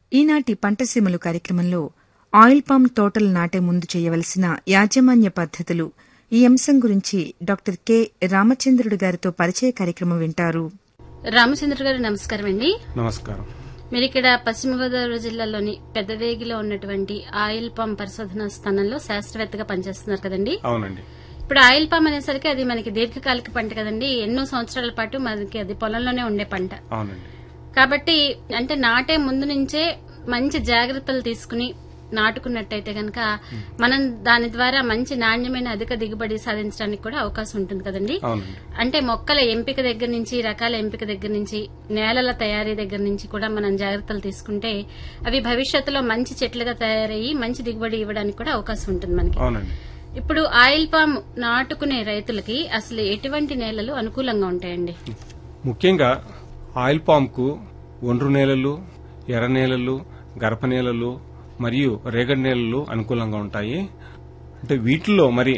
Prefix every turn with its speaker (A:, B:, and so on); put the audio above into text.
A: ఈనాటి పంటసీమలు కార్యక్రమంలో oil palm తోటలు నాటే ముందు చేయవలసిన యాజమాన్య పద్ధతులు ఈ అంశం గురించి డాక్టర్ కె రామచంద్రుడు గారితో పరిచయ కార్యక్రమం వింటారు
B: రామచంద్ర గారు నమస్కారం అండి
C: నమస్కారం
B: మీరు ఇక్కడ పశ్చిమ గోదావరి జిల్లాలోని పెద్దవేగిలో ఉన్నటువంటి ఆయిల్ పామ్ పరిశోధన స్థానంలో శాస్త్రవేత్తగా పనిచేస్తున్నారు కదండి
C: అవునండి
B: ఇప్పుడు ఆయిల్ పామ్ అనేసరికి అది మనకి దీర్ఘకాలిక పంట కదండి ఎన్నో సంవత్సరాల పాటు మనకి అది పొలంలోనే ఉండే పంట
C: అవునండి
B: కాబట్టి అంటే నాటే ముందు నుంచే మంచి జాగ్రత్తలు తీసుకుని నాటుకున్నట్టయితే గనక మనం దాని ద్వారా మంచి నాణ్యమైన అధిక దిగుబడి సాధించడానికి కూడా అవకాశం ఉంటుంది కదండి
C: అవునండి
B: అంటే మొక్కల ఎంపిక దగ్గర నుంచి రకాల ఎంపిక దగ్గర నుంచి నేలల తయారీ దగ్గర నుంచి కూడా మనం జాగ్రత్తలు తీసుకుంటే అవి భవిష్యత్తులో మంచి చెట్లుగా తయారయ్యి మంచి దిగుబడి ఇవ్వడానికి కూడా అవకాశం ఉంటుంది మనకి
C: అవునండి
B: ఇప్పుడు ఆయిల్ పామ్ నాటుకునే రైతులకి అసలు ఎటువంటి నేలలు అనుకూలంగా ఉంటాయండి
C: ముఖ్యంగా ఆయిల్ పామ్ కు ఒండ్రు నేలలు ఎర్ర నేలలు గరప నేలలు మరియు రేగడి నేలలు అనుకూలంగా ఉంటాయి అంటే వీటిల్లో మరి